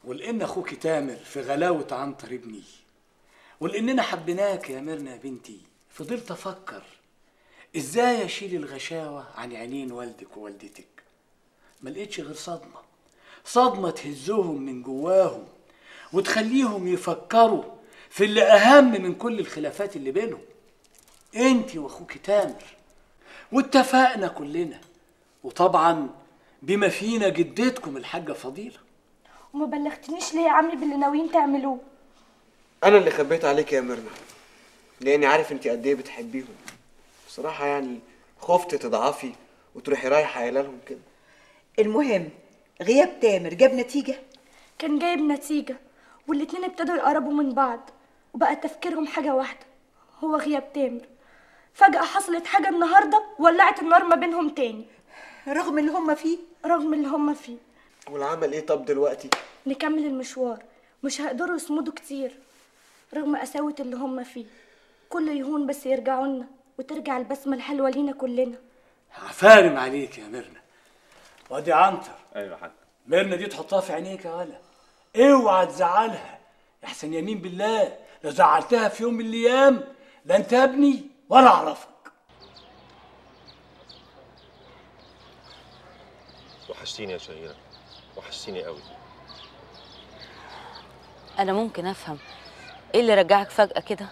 ولان اخوك تامر في غلاوه عنتر ابني ولاننا حبيناك يا ميرنا يا بنتي فضلت افكر ازاي اشيل الغشاوه عن عينين والدك ووالدتك ما لقيتش غير صدمه صدمه تهزهم من جواهم وتخليهم يفكروا في اللي اهم من كل الخلافات اللي بينهم انت واخوك تامر واتفقنا كلنا وطبعا بما فينا جدتكم الحاجه فضيله وما بلغتنيش ليه يا عمي باللي ناويين تعملوه انا اللي خبيت عليك يا ميرنا لاني عارف انت قد ايه بتحبيهم بصراحه يعني خفت تضعفي وتروحي رايحه قايله لهم كده المهم غياب تامر جاب نتيجة كان جايب نتيجة والاتنين ابتدوا يقربوا من بعض وبقى تفكيرهم حاجة واحدة هو غياب تامر فجأة حصلت حاجة النهاردة ولعت النار ما بينهم تاني رغم اللي هم فيه رغم اللي هم فيه والعمل ايه طب دلوقتي نكمل المشوار مش هيقدروا يصمدوا كتير رغم قساوة اللي هم فيه كله يهون بس يرجعوا لنا وترجع البسمة الحلوة لينا كلنا عفارم عليك يا ميرنا وادي عنتر ايوه يا حاج ميرنا دي تحطها في عينيك يا ولا اوعى تزعلها احسن يمين بالله لو زعلتها في يوم من الايام لا انت ابني ولا اعرفك وحشتيني يا شهيرة وحشتيني قوي انا ممكن افهم ايه اللي رجعك فجأة كده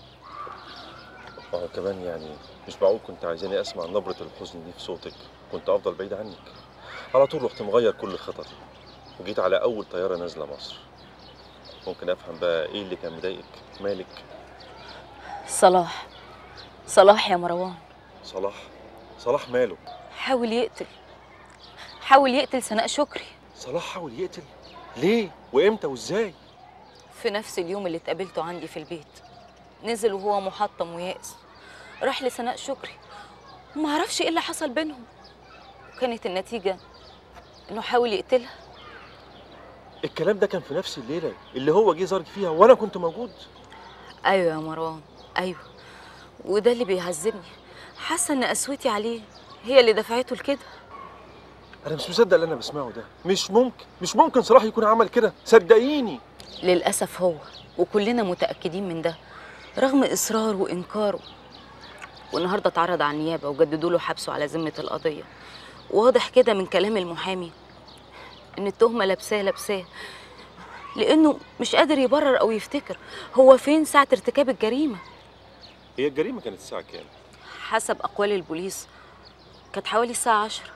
اه كمان يعني مش معقول كنت عايزاني اسمع نبرة الحزن دي في صوتك كنت افضل بعيد عنك على طول رحت مغير كل خططي وجيت على اول طيارة نازلة مصر ممكن افهم بقى ايه اللي كان مضايقك مالك صلاح صلاح يا مروان صلاح صلاح ماله حاول يقتل حاول يقتل سناء شكري صلاح حاول يقتل ليه وامتى وازاي في نفس اليوم اللي اتقابلته عندي في البيت نزل وهو محطم ويائس راح لسناء شكري وما عرفش ايه اللي حصل بينهم وكانت النتيجة انه حاول يقتلها الكلام ده كان في نفس الليلة اللي هو جه زارك فيها وانا كنت موجود ايوه يا مروان ايوه وده اللي بيعذبني حاسه ان قسوتي عليه هي اللي دفعته لكده انا مش مصدق اللي انا بسمعه ده مش ممكن مش ممكن صلاح يكون عمل كده صدقيني للاسف هو وكلنا متاكدين من ده رغم اصراره وانكاره والنهارده اتعرض على النيابه وجددوا له حبسه على ذمه القضيه واضح كده من كلام المحامي ان التهمه لابساه لابساه لانه مش قادر يبرر او يفتكر هو فين ساعه ارتكاب الجريمه هي الجريمة كانت الساعة كام؟ حسب اقوال البوليس كانت حوالي الساعه عشرة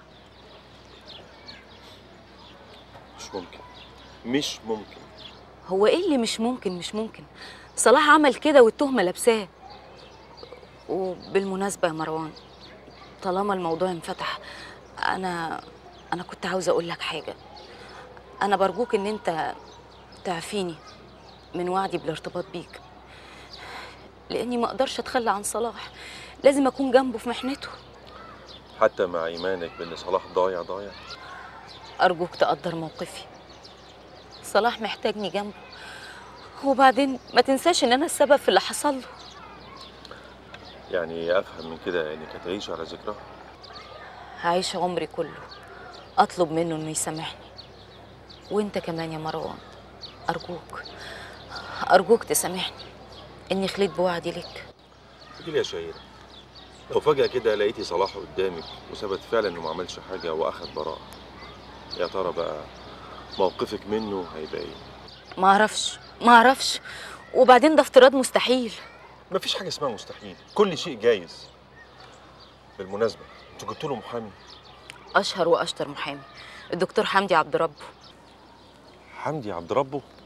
مش ممكن مش ممكن هو ايه اللي مش ممكن مش ممكن صلاح عمل كده والتهمه لابساه وبالمناسبه يا مروان طالما الموضوع انفتح انا انا كنت عاوزه اقول لك حاجه انا برجوك ان انت تعفيني من وعدي بالارتباط بيك لاني ما اقدرش اتخلى عن صلاح لازم اكون جنبه في محنته حتى مع ايمانك بان صلاح ضايع ضايع أرجوك تقدر موقفي صلاح محتاجني جنبه وبعدين ما تنساش إن أنا السبب في اللي حصل له يعني افهم من كده انك هتعيش على ذكرها هعيش عمري كله أطلب منه إنه يسامحني وإنت كمان يا مروان أرجوك أرجوك تسامحني إني خليت بوعدي لك قولي لي يا شهيرة لو فجأة كده لقيتي صلاح قدامك وثبت فعلا انه ما عملش حاجة واخد براءة يا ترى بقى موقفك منه هيبقى ايه؟ ما أعرفش ما أعرفش وبعدين ده افتراض مستحيل مفيش حاجة اسمها مستحيل كل شيء جايز بالمناسبة انتوا جبتوا له محامي أشهر وأشطر محامي الدكتور حمدي عبد ربه حمدي عبد ربه